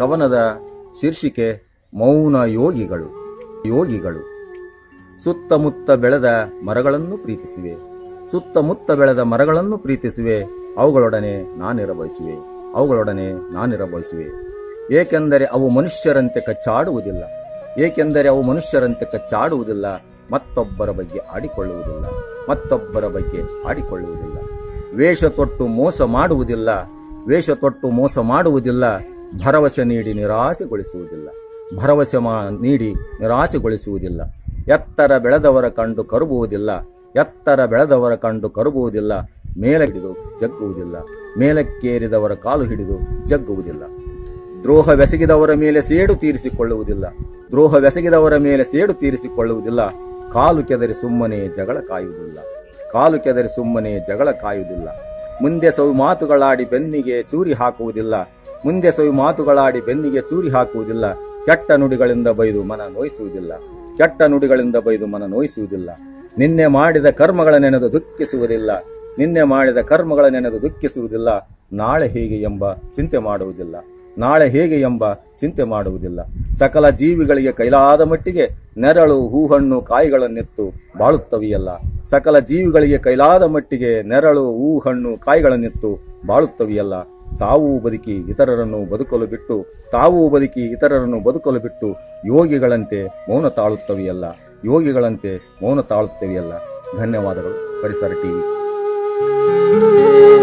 ಕವನದ ಶೀರ್ಷಿಕೆ ಮೌನ ಯೋಗಿಗಳು ಯೋಗಿಗಳು ಸುತ್ತಮುತ್ತ ಬೆಳೆದ ಮರಗಳನ್ನು ಪ್ರೀತಿಸುವೆ ಸುತ್ತಮುತ್ತ ಬೆಳೆದ ಮರಗಳನ್ನು ಪ್ರೀತಿಸುವೆ ಅವುಗಳೊಡನೆ ನಾನಿರಬಯಸುವೆ ಅವುಗಳೊಡನೆ ನಾನಿರಬಯಸುವೆ ಏಕೆಂದರೆ ಅವು ಮನುಷ್ಯರಂತೆ ಕಚ್ಚಾಡುವುದಿಲ್ಲ ಏಕೆಂದರೆ ಅವು ಮನುಷ್ಯರಂತೆ ಕಚ್ಚಾಡುವುದಿಲ್ಲ ಮತ್ತೊಬ್ಬರ ಬಗ್ಗೆ ಆಡಿಕೊಳ್ಳುವುದಿಲ್ಲ ಮತ್ತೊಬ್ಬರ ಬಗ್ಗೆ ಆಡಿಕೊಳ್ಳುವುದಿಲ್ಲ ವೇಷ ತೊಟ್ಟು ಮೋಸ ಮಾಡುವುದಿಲ್ಲ ವೇಷ ತೊಟ್ಟು ಮೋಸ ಮಾಡುವುದಿಲ್ಲ ಭರವಸೆ ನೀಡಿ ನಿರಾಸೆಗೊಳಿಸುವುದಿಲ್ಲ ಭರವಸೆ ಮಾ ನೀಡಿ ನಿರಾಸೆಗೊಳಿಸುವುದಿಲ್ಲ ಎತ್ತರ ಬೆಳೆದವರ ಕಂಡು ಕರುಬುವುದಿಲ್ಲ ಎತ್ತರ ಬೆಳೆದವರ ಕಂಡು ಕರುಬುವುದಿಲ್ಲ ಮೇಲೆ ಹಿಡಿದು ಜಗ್ಗುವುದಿಲ್ಲ ಮೇಲಕ್ಕೇರಿದವರ ಕಾಲು ಹಿಡಿದು ಜಗ್ಗುವುದಿಲ್ಲ ದ್ರೋಹವೆಸಗಿದವರ ಮೇಲೆ ಸೇಡು ತೀರಿಸಿಕೊಳ್ಳುವುದಿಲ್ಲ ದ್ರೋಹವೆಸಗಿದವರ ಮೇಲೆ ಸೇಡು ತೀರಿಸಿಕೊಳ್ಳುವುದಿಲ್ಲ ಕಾಲು ಕೆದರಿ ಸುಮ್ಮನೆ ಜಗಳ ಕಾಯುವುದಿಲ್ಲ ಕಾಲು ಕೆದರಿ ಸುಮ್ಮನೆ ಜಗಳ ಕಾಯುವುದಿಲ್ಲ ಮುಂದೆ ಸವಿ ಮಾತುಗಳಾಡಿ ಬೆನ್ನಿಗೆ ಚೂರಿ ಹಾಕುವುದಿಲ್ಲ ಮುಂದೆ ಸವಿ ಮಾತುಗಳಾಡಿ ಬೆನ್ನಿಗೆ ಚೂರಿ ಹಾಕುವುದಿಲ್ಲ ಕೆಟ್ಟ ನುಡಿಗಳಿಂದ ಬೈದು ಮನ ನೋಯಿಸುವುದಿಲ್ಲ ಕೆಟ್ಟ ನುಡಿಗಳಿಂದ ಬೈದು ಮನ ನೋಯಿಸುವುದಿಲ್ಲ ನಿನ್ನೆ ಮಾಡಿದ ಕರ್ಮಗಳ ನೆನೆದು ದುಃಖಿಸುವುದಿಲ್ಲ ನಿನ್ನೆ ಮಾಡಿದ ಕರ್ಮಗಳ ನೆನೆದು ದುಃಖಿಸುವುದಿಲ್ಲ ನಾಳೆ ಹೇಗೆ ಎಂಬ ಚಿಂತೆ ಮಾಡುವುದಿಲ್ಲ ನಾಳೆ ಹೇಗೆ ಎಂಬ ಚಿಂತೆ ಮಾಡುವುದಿಲ್ಲ ಸಕಲ ಜೀವಿಗಳಿಗೆ ಕೈಲಾದ ಮಟ್ಟಿಗೆ ನೆರಳು ಹೂಹಣ್ಣು ಕಾಯಿಗಳನ್ನೆತ್ತು ಬಾಳುತ್ತವೆಯಲ್ಲ ಸಕಲ ಜೀವಿಗಳಿಗೆ ಕೈಲಾದ ಮಟ್ಟಿಗೆ ನೆರಳು ಹೂ ಹಣ್ಣು ಕಾಯಿಗಳನ್ನೆತ್ತು ಬಾಳುತ್ತವೆಯಲ್ಲ ತಾವೂ ಬದುಕಿ ಇತರರನ್ನು ಬದುಕಲು ಬಿಟ್ಟು ತಾವೂ ಬದುಕಿ ಇತರರನ್ನು ಬದುಕಲು ಬಿಟ್ಟು ಯೋಗಿಗಳಂತೆ ಮೌನ ತಾಳುತ್ತವೆಯಲ್ಲ ಯೋಗಿಗಳಂತೆ ಮೌನ ತಾಳುತ್ತವೆಯಲ್ಲ ಧನ್ಯವಾದಗಳು ಪರಿಸರ ಟಿವಿ